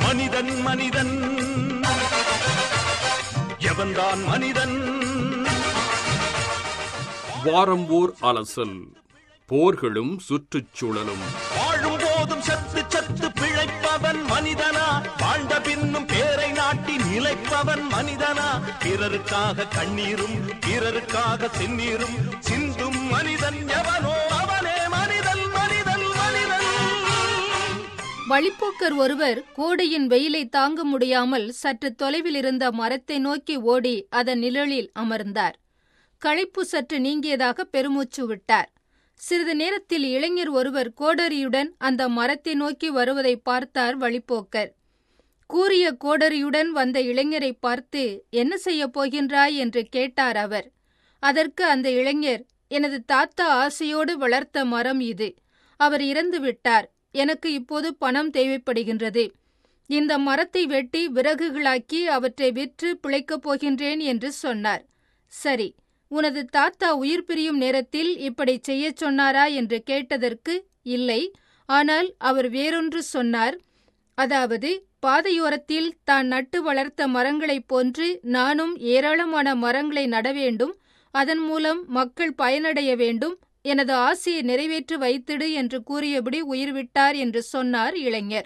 மனிதன் மனிதன் எவன்தான் மனிதன் வாரம் ஓர் அலசல் போர்களும் சுற்றுச்சூழலும் வாழும் போதும் சத்து சத்து பிழைப்பவன் மனிதனா வாழ்ந்த பின்னும் பேரை நாட்டி நிலைப்பவன் மனிதனா பிறருக்காக கண்ணீரும் பிறருக்காக செந்நீரும் சிந்தும் மனிதன் எவனோ அவனே மனிதன் மனிதன் மனிதன் வழிப்போக்கர் ஒருவர் கோடையின் வெயிலை தாங்க முடியாமல் சற்று தொலைவில் இருந்த மரத்தை நோக்கி ஓடி அதன் நிழலில் அமர்ந்தார் களைப்பு சற்று நீங்கியதாக பெருமூச்சு விட்டார் சிறிது நேரத்தில் இளைஞர் ஒருவர் கோடரியுடன் அந்த மரத்தை நோக்கி வருவதை பார்த்தார் வழிப்போக்கர் கூறிய கோடரியுடன் வந்த இளைஞரை பார்த்து என்ன செய்யப் போகின்றாய் என்று கேட்டார் அவர் அதற்கு அந்த இளைஞர் எனது தாத்தா ஆசையோடு வளர்த்த மரம் இது அவர் இறந்து விட்டார் எனக்கு இப்போது பணம் தேவைப்படுகின்றது இந்த மரத்தை வெட்டி விறகுகளாக்கி அவற்றை விற்று பிழைக்கப் போகின்றேன் என்று சொன்னார் சரி உனது தாத்தா உயிர் பிரியும் நேரத்தில் இப்படி செய்யச் சொன்னாரா என்று கேட்டதற்கு இல்லை ஆனால் அவர் வேறொன்று சொன்னார் அதாவது பாதையோரத்தில் தான் நட்டு வளர்த்த மரங்களைப் போன்று நானும் ஏராளமான மரங்களை நட வேண்டும் அதன் மூலம் மக்கள் பயனடைய வேண்டும் எனது ஆசையை நிறைவேற்றி வைத்திடு என்று கூறியபடி உயிர் விட்டார் என்று சொன்னார் இளைஞர்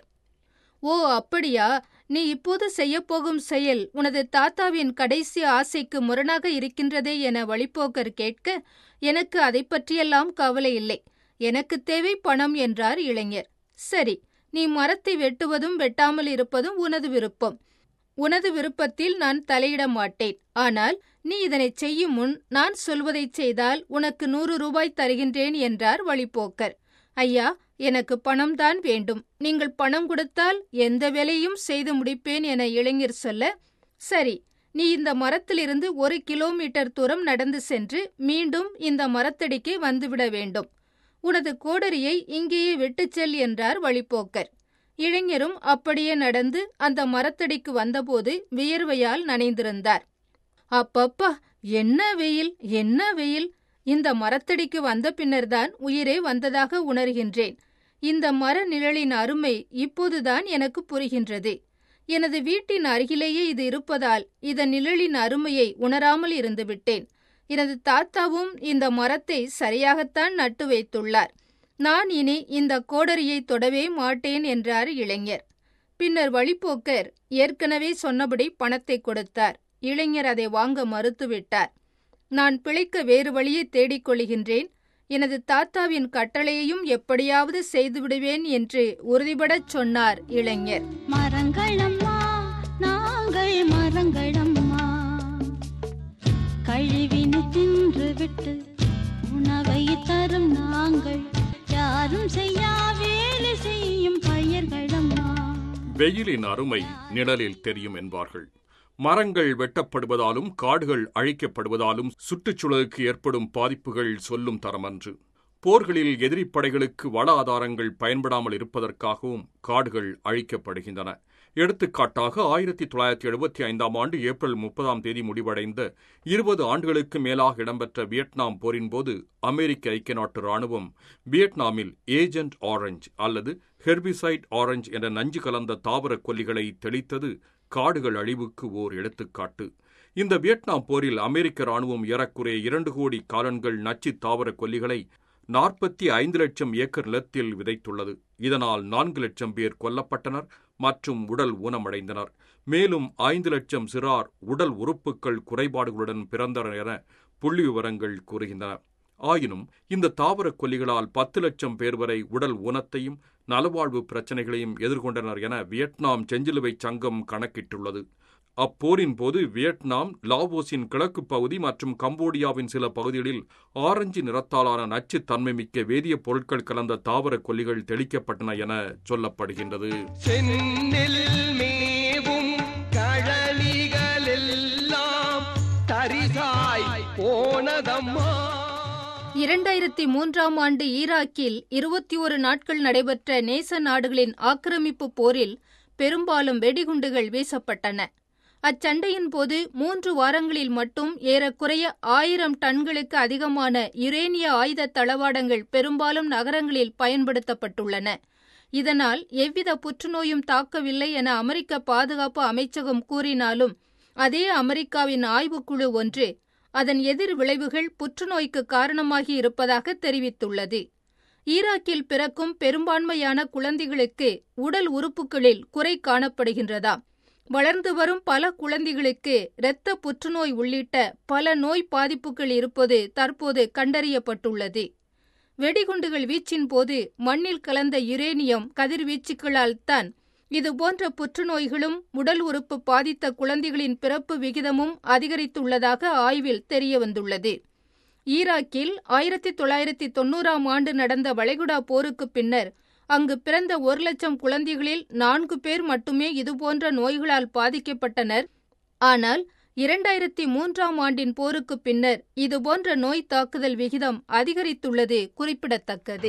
ஓ அப்படியா நீ இப்போது செய்யப்போகும் செயல் உனது தாத்தாவின் கடைசி ஆசைக்கு முரணாக இருக்கின்றதே என வழிப்போக்கர் கேட்க எனக்கு அதை பற்றியெல்லாம் கவலை இல்லை எனக்கு தேவை பணம் என்றார் இளைஞர் சரி நீ மரத்தை வெட்டுவதும் வெட்டாமல் இருப்பதும் உனது விருப்பம் உனது விருப்பத்தில் நான் தலையிட மாட்டேன் ஆனால் நீ இதனை செய்யும் முன் நான் சொல்வதைச் செய்தால் உனக்கு நூறு ரூபாய் தருகின்றேன் என்றார் வழிப்போக்கர் ஐயா எனக்கு பணம்தான் வேண்டும் நீங்கள் பணம் கொடுத்தால் எந்த வேலையும் செய்து முடிப்பேன் என இளைஞர் சொல்ல சரி நீ இந்த மரத்திலிருந்து ஒரு கிலோமீட்டர் தூரம் நடந்து சென்று மீண்டும் இந்த மரத்தடிக்கு வந்துவிட வேண்டும் உனது கோடரியை இங்கேயே விட்டுச் செல் என்றார் வழிப்போக்கர் இளைஞரும் அப்படியே நடந்து அந்த மரத்தடிக்கு வந்தபோது வியர்வையால் நனைந்திருந்தார் அப்பப்பா என்ன வெயில் என்ன வெயில் இந்த மரத்தடிக்கு வந்த பின்னர்தான் உயிரே வந்ததாக உணர்கின்றேன் இந்த மர நிழலின் அருமை இப்போதுதான் எனக்கு புரிகின்றது எனது வீட்டின் அருகிலேயே இது இருப்பதால் இதன் நிழலின் அருமையை உணராமல் இருந்துவிட்டேன் எனது தாத்தாவும் இந்த மரத்தை சரியாகத்தான் நட்டு வைத்துள்ளார் நான் இனி இந்த கோடரியை தொடவே மாட்டேன் என்றார் இளைஞர் பின்னர் வழிப்போக்கர் ஏற்கனவே சொன்னபடி பணத்தை கொடுத்தார் இளைஞர் அதை வாங்க மறுத்துவிட்டார் நான் பிழைக்க வேறு வழியை தேடிக் கொள்கின்றேன் எனது தாத்தாவின் கட்டளையையும் எப்படியாவது செய்துவிடுவேன் என்று உறுதிபடச் சொன்னார் இளைஞர் மரங்களம்மா நாங்கள் மரங்களம்மா கழிவினை தின்று விட்டு உணவை தரும் நாங்கள் யாரும் செய்யா வேலை செய்யும் பயிர்களம்மா வெயிலின் அருமை நிழலில் தெரியும் என்பார்கள் மரங்கள் வெட்டப்படுவதாலும் காடுகள் அழிக்கப்படுவதாலும் சுற்றுச்சூழலுக்கு ஏற்படும் பாதிப்புகள் சொல்லும் தரமன்று போர்களில் எதிரிப் படைகளுக்கு வள ஆதாரங்கள் பயன்படாமல் இருப்பதற்காகவும் காடுகள் அழிக்கப்படுகின்றன எடுத்துக்காட்டாக ஆயிரத்தி தொள்ளாயிரத்தி எழுபத்தி ஐந்தாம் ஆண்டு ஏப்ரல் முப்பதாம் தேதி முடிவடைந்த இருபது ஆண்டுகளுக்கு மேலாக இடம்பெற்ற வியட்நாம் போரின் போது அமெரிக்க ஐக்கிய நாட்டு ராணுவம் வியட்நாமில் ஏஜென்ட் ஆரஞ்ச் அல்லது ஹெர்பிசைட் ஆரஞ்ச் என்ற நஞ்சு கலந்த தாவர கொல்லிகளை தெளித்தது காடுகள் அழிவுக்கு ஓர் எடுத்துக்காட்டு இந்த வியட்நாம் போரில் அமெரிக்க ராணுவம் ஏறக்குறைய இரண்டு கோடி காலன்கள் நச்சு தாவர கொல்லிகளை நாற்பத்தி ஐந்து லட்சம் ஏக்கர் நிலத்தில் விதைத்துள்ளது இதனால் நான்கு லட்சம் பேர் கொல்லப்பட்டனர் மற்றும் உடல் ஊனமடைந்தனர் மேலும் ஐந்து லட்சம் சிறார் உடல் உறுப்புகள் குறைபாடுகளுடன் பிறந்தனர் என புள்ளி விவரங்கள் கூறுகின்றன ஆயினும் இந்த தாவர கொல்லிகளால் பத்து லட்சம் பேர் வரை உடல் ஊனத்தையும் நலவாழ்வு பிரச்சனைகளையும் எதிர்கொண்டனர் என வியட்நாம் செஞ்சிலுவை சங்கம் கணக்கிட்டுள்ளது அப்போரின் போது வியட்நாம் லாவோஸின் கிழக்கு பகுதி மற்றும் கம்போடியாவின் சில பகுதிகளில் ஆரஞ்சு நிறத்தாலான நச்சு தன்மை மிக்க வேதிய பொருட்கள் கலந்த தாவர கொல்லிகள் தெளிக்கப்பட்டன என சொல்லப்படுகின்றது செந்நெல் மேவும் கழலிகளெல்லாம் தரிசாய் போனதம்மா இரண்டாயிரத்தி மூன்றாம் ஆண்டு ஈராக்கில் இருபத்தி ஒரு நாட்கள் நடைபெற்ற நேச நாடுகளின் ஆக்கிரமிப்பு போரில் பெரும்பாலும் வெடிகுண்டுகள் வீசப்பட்டன அச்சண்டையின் போது மூன்று வாரங்களில் மட்டும் ஏறக்குறைய ஆயிரம் டன்களுக்கு அதிகமான யுரேனிய ஆயுத தளவாடங்கள் பெரும்பாலும் நகரங்களில் பயன்படுத்தப்பட்டுள்ளன இதனால் எவ்வித புற்றுநோயும் தாக்கவில்லை என அமெரிக்க பாதுகாப்பு அமைச்சகம் கூறினாலும் அதே அமெரிக்காவின் ஆய்வுக்குழு ஒன்று அதன் எதிர் விளைவுகள் புற்றுநோய்க்கு காரணமாகி இருப்பதாக தெரிவித்துள்ளது ஈராக்கில் பிறக்கும் பெரும்பான்மையான குழந்தைகளுக்கு உடல் உறுப்புகளில் குறை காணப்படுகின்றதாம் வளர்ந்து வரும் பல குழந்தைகளுக்கு இரத்த புற்றுநோய் உள்ளிட்ட பல நோய் பாதிப்புகள் இருப்பது தற்போது கண்டறியப்பட்டுள்ளது வெடிகுண்டுகள் வீச்சின் போது மண்ணில் கலந்த யுரேனியம் கதிர்வீச்சுகளால் தான் இதுபோன்ற புற்றுநோய்களும் உடல் உறுப்பு பாதித்த குழந்தைகளின் பிறப்பு விகிதமும் அதிகரித்துள்ளதாக ஆய்வில் தெரியவந்துள்ளது ஈராக்கில் ஆயிரத்தி தொள்ளாயிரத்தி தொண்ணூறாம் ஆண்டு நடந்த வளைகுடா போருக்கு பின்னர் அங்கு பிறந்த ஒரு லட்சம் குழந்தைகளில் நான்கு பேர் மட்டுமே இதுபோன்ற நோய்களால் பாதிக்கப்பட்டனர் ஆனால் இரண்டாயிரத்தி மூன்றாம் ஆண்டின் போருக்கு பின்னர் இதுபோன்ற நோய் தாக்குதல் விகிதம் அதிகரித்துள்ளது குறிப்பிடத்தக்கது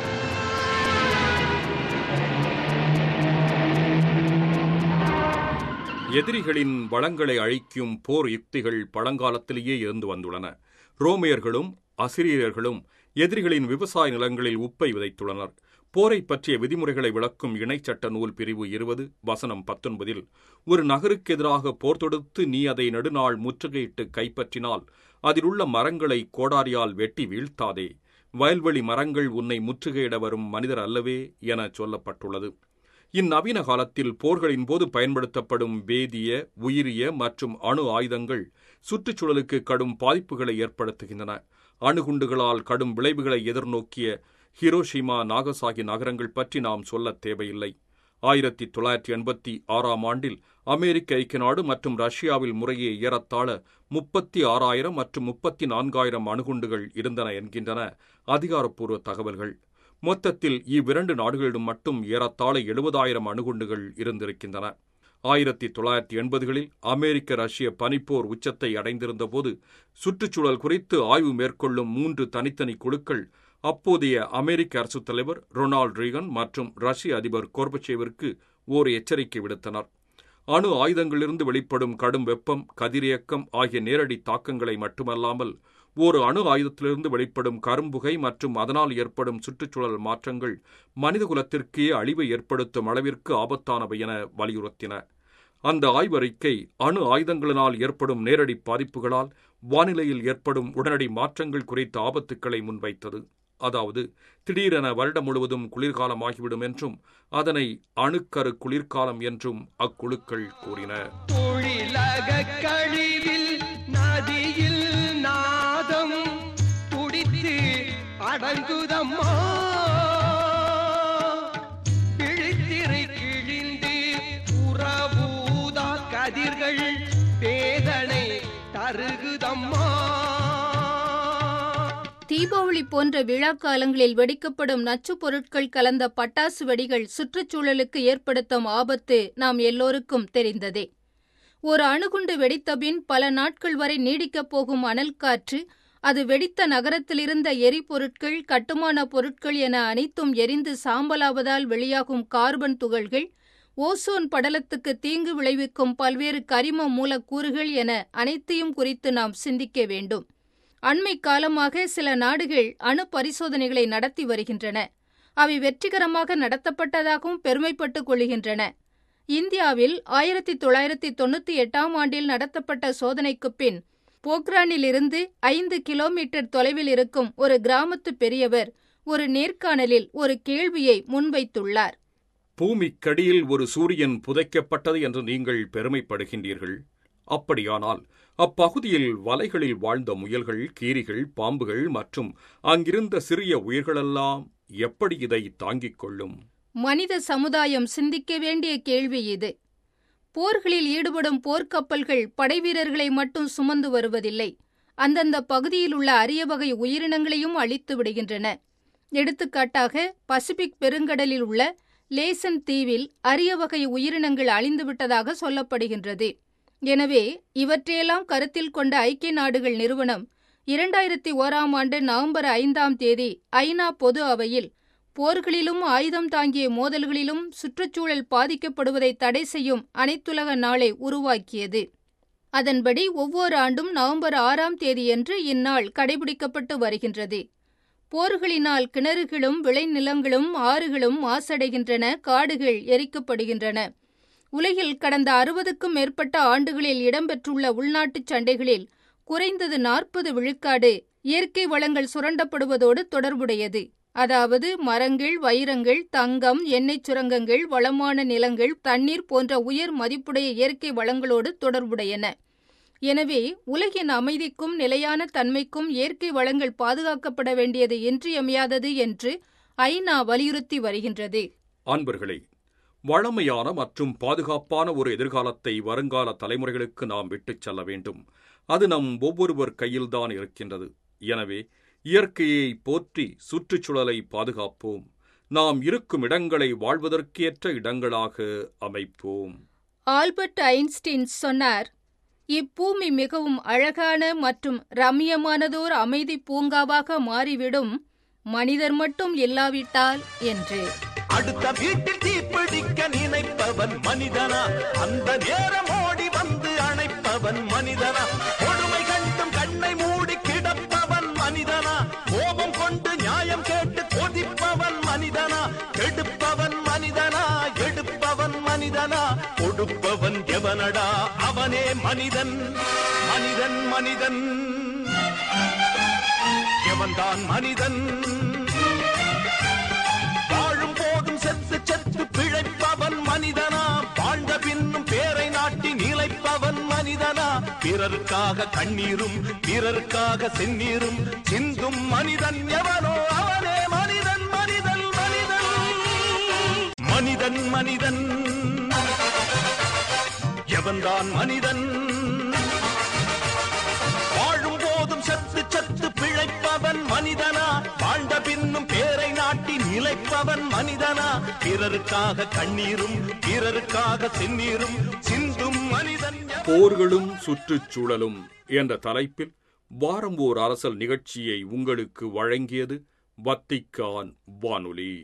எதிரிகளின் வளங்களை அழிக்கும் போர் யுக்திகள் பழங்காலத்திலேயே இருந்து வந்துள்ளன ரோமியர்களும் அசிரியர்களும் எதிரிகளின் விவசாய நிலங்களில் உப்பை விதைத்துள்ளனர் போரை பற்றிய விதிமுறைகளை விளக்கும் இணைச்சட்ட நூல் பிரிவு இருபது வசனம் பத்தொன்பதில் ஒரு நகருக்கு எதிராக போர் தொடுத்து நீ அதை நெடுநாள் முற்றுகையிட்டு கைப்பற்றினால் அதிலுள்ள மரங்களை கோடாரியால் வெட்டி வீழ்த்தாதே வயல்வெளி மரங்கள் உன்னை முற்றுகையிட வரும் மனிதர் அல்லவே என சொல்லப்பட்டுள்ளது இந்நவீன காலத்தில் போர்களின் போது பயன்படுத்தப்படும் வேதிய உயிரிய மற்றும் அணு ஆயுதங்கள் சுற்றுச்சூழலுக்கு கடும் பாதிப்புகளை ஏற்படுத்துகின்றன அணுகுண்டுகளால் கடும் விளைவுகளை எதிர்நோக்கிய ஹிரோஷிமா நாகசாகி நகரங்கள் பற்றி நாம் சொல்ல தேவையில்லை ஆயிரத்தி தொள்ளாயிரத்தி எண்பத்தி ஆறாம் ஆண்டில் அமெரிக்க ஐக்கிய நாடு மற்றும் ரஷ்யாவில் முறையே ஏறத்தாழ முப்பத்தி ஆறாயிரம் மற்றும் முப்பத்தி நான்காயிரம் அணுகுண்டுகள் இருந்தன என்கின்றன அதிகாரப்பூர்வ தகவல்கள் மொத்தத்தில் இவ்விரண்டு நாடுகளிலும் மட்டும் ஏறத்தாழ எழுபதாயிரம் அணுகுண்டுகள் இருந்திருக்கின்றன ஆயிரத்தி தொள்ளாயிரத்தி எண்பதுகளில் அமெரிக்க ரஷ்ய பனிப்போர் உச்சத்தை அடைந்திருந்தபோது சுற்றுச்சூழல் குறித்து ஆய்வு மேற்கொள்ளும் மூன்று தனித்தனி குழுக்கள் அப்போதைய அமெரிக்க அரசுத் தலைவர் ரொனால்ட் ரீகன் மற்றும் ரஷ்ய அதிபர் கோர்பச்சேவிற்கு ஓர் எச்சரிக்கை விடுத்தனர் அணு ஆயுதங்களிலிருந்து வெளிப்படும் கடும் வெப்பம் கதிரியக்கம் ஆகிய நேரடி தாக்கங்களை மட்டுமல்லாமல் ஒரு அணு ஆயுதத்திலிருந்து வெளிப்படும் கரும்புகை மற்றும் அதனால் ஏற்படும் சுற்றுச்சூழல் மாற்றங்கள் மனிதகுலத்திற்கே அழிவை ஏற்படுத்தும் அளவிற்கு ஆபத்தானவை என வலியுறுத்தின அந்த ஆய்வறிக்கை அணு ஆயுதங்களினால் ஏற்படும் நேரடி பாதிப்புகளால் வானிலையில் ஏற்படும் உடனடி மாற்றங்கள் குறித்த ஆபத்துக்களை முன்வைத்தது அதாவது திடீரென வருடம் முழுவதும் குளிர்காலமாகிவிடும் என்றும் அதனை அணுக்கரு குளிர்காலம் என்றும் அக்குழுக்கள் கூறின தொழிலக கழிவில் நதியில் நாதம் துடித்து அடங்குதம்மா விழித்திரை கிழிந்து உறவூதா கதிர்கள் வேதனை தருகுதம்மா தீபாவளி போன்ற விழா காலங்களில் வெடிக்கப்படும் நச்சுப் பொருட்கள் கலந்த பட்டாசு வெடிகள் சுற்றுச்சூழலுக்கு ஏற்படுத்தும் ஆபத்து நாம் எல்லோருக்கும் தெரிந்ததே ஒரு அணுகுண்டு வெடித்தபின் பல நாட்கள் வரை நீடிக்கப் போகும் அனல் காற்று அது வெடித்த நகரத்திலிருந்த எரிபொருட்கள் கட்டுமான பொருட்கள் என அனைத்தும் எரிந்து சாம்பலாவதால் வெளியாகும் கார்பன் துகள்கள் ஓசோன் படலத்துக்கு தீங்கு விளைவிக்கும் பல்வேறு கரிம மூலக்கூறுகள் என அனைத்தையும் குறித்து நாம் சிந்திக்க வேண்டும் அண்மை காலமாக சில நாடுகள் அணு பரிசோதனைகளை நடத்தி வருகின்றன அவை வெற்றிகரமாக நடத்தப்பட்டதாகவும் பெருமைப்பட்டுக் கொள்கின்றன இந்தியாவில் ஆயிரத்தி தொள்ளாயிரத்தி தொண்ணூத்தி எட்டாம் ஆண்டில் நடத்தப்பட்ட சோதனைக்குப் பின் போக்ரானிலிருந்து ஐந்து கிலோமீட்டர் தொலைவில் இருக்கும் ஒரு கிராமத்து பெரியவர் ஒரு நேர்காணலில் ஒரு கேள்வியை முன்வைத்துள்ளார் பூமிக்கடியில் ஒரு சூரியன் புதைக்கப்பட்டது என்று நீங்கள் பெருமைப்படுகின்றீர்கள் அப்படியானால் அப்பகுதியில் வலைகளில் வாழ்ந்த முயல்கள் கீரிகள் பாம்புகள் மற்றும் அங்கிருந்த சிறிய உயிர்களெல்லாம் எப்படி இதை தாங்கிக் கொள்ளும் மனித சமுதாயம் சிந்திக்க வேண்டிய கேள்வி இது போர்களில் ஈடுபடும் போர்க்கப்பல்கள் படைவீரர்களை மட்டும் சுமந்து வருவதில்லை அந்தந்த பகுதியில் உள்ள அரிய வகை உயிரினங்களையும் அழித்து விடுகின்றன எடுத்துக்காட்டாக பசிபிக் பெருங்கடலில் உள்ள லேசன் தீவில் அரிய வகை உயிரினங்கள் அழிந்துவிட்டதாக சொல்லப்படுகின்றது எனவே இவற்றையெல்லாம் கருத்தில் கொண்ட ஐக்கிய நாடுகள் நிறுவனம் இரண்டாயிரத்தி ஓராம் ஆண்டு நவம்பர் ஐந்தாம் தேதி ஐநா பொது அவையில் போர்களிலும் ஆயுதம் தாங்கிய மோதல்களிலும் சுற்றுச்சூழல் பாதிக்கப்படுவதை தடை செய்யும் அனைத்துலக நாளை உருவாக்கியது அதன்படி ஒவ்வொரு ஆண்டும் நவம்பர் ஆறாம் தேதியன்று இந்நாள் கடைபிடிக்கப்பட்டு வருகின்றது போர்களினால் கிணறுகளும் விளைநிலங்களும் ஆறுகளும் மாசடைகின்றன காடுகள் எரிக்கப்படுகின்றன உலகில் கடந்த அறுபதுக்கும் மேற்பட்ட ஆண்டுகளில் இடம்பெற்றுள்ள உள்நாட்டுச் சண்டைகளில் குறைந்தது நாற்பது விழுக்காடு இயற்கை வளங்கள் சுரண்டப்படுவதோடு தொடர்புடையது அதாவது மரங்கள் வைரங்கள் தங்கம் எண்ணெய் சுரங்கங்கள் வளமான நிலங்கள் தண்ணீர் போன்ற உயர் மதிப்புடைய இயற்கை வளங்களோடு தொடர்புடையன எனவே உலகின் அமைதிக்கும் நிலையான தன்மைக்கும் இயற்கை வளங்கள் பாதுகாக்கப்பட வேண்டியது இன்றியமையாதது என்று ஐநா வலியுறுத்தி வருகின்றது அன்பர்களே வளமையான மற்றும் பாதுகாப்பான ஒரு எதிர்காலத்தை வருங்கால தலைமுறைகளுக்கு நாம் விட்டுச் செல்ல வேண்டும் அது நம் ஒவ்வொருவர் கையில்தான் இருக்கின்றது எனவே இயற்கையை போற்றி சுற்றுச்சூழலை பாதுகாப்போம் நாம் இருக்கும் இடங்களை வாழ்வதற்கேற்ற இடங்களாக அமைப்போம் ஆல்பர்ட் ஐன்ஸ்டீன் சொன்னார் இப்பூமி மிகவும் அழகான மற்றும் ரம்யமானதோர் அமைதி பூங்காவாக மாறிவிடும் மனிதர் மட்டும் இல்லாவிட்டால் என்று அடுத்த வீட்டில் தீப்பிடிக்க நினைப்பவன் மனிதனா அந்த நேரம் ஓடி வந்து அணைப்பவன் மனிதனா கொடுமை கண்டும் கண்ணை மூடி கிடப்பவன் மனிதனா கோபம் கொண்டு நியாயம் கேட்டு கொதிப்பவன் மனிதனா கெடுப்பவன் மனிதனா எடுப்பவன் மனிதனா கொடுப்பவன் எவனடா அவனே மனிதன் மனிதன் மனிதன் எவன்தான் மனிதன் வாழும் போதும் செத்து செத்து பிழைப்பவன் மனிதனா வாழ்ந்த பின்னும் பேரை நாட்டி நிலைப்பவன் மனிதனா பிறருக்காக கண்ணீரும் பிறருக்காக செந்நீரும் சிந்தும் மனிதன் எவனோ அவனே மனிதன் மனிதன் மனிதன் மனிதன் மனிதன் எவன்தான் மனிதன் வாழும் போதும் செத்து செத்து பிழைப்பவன் மனிதனா வாழ்ந்த பின்னும் பேரை நாட்டி நிலைப்பவன் மனிதனா பிறருக்காக கண்ணீரும் பிறருக்காக செந்நீரும் சிந்தும் மனிதன் எவன்? போர்களும் சுற்றுச்சூழலும் என்ற தலைப்பில் வாரம் ஓர் அரசல் நிகழ்ச்சியை உங்களுக்கு வழங்கியது வத்திக்கான் வானொலி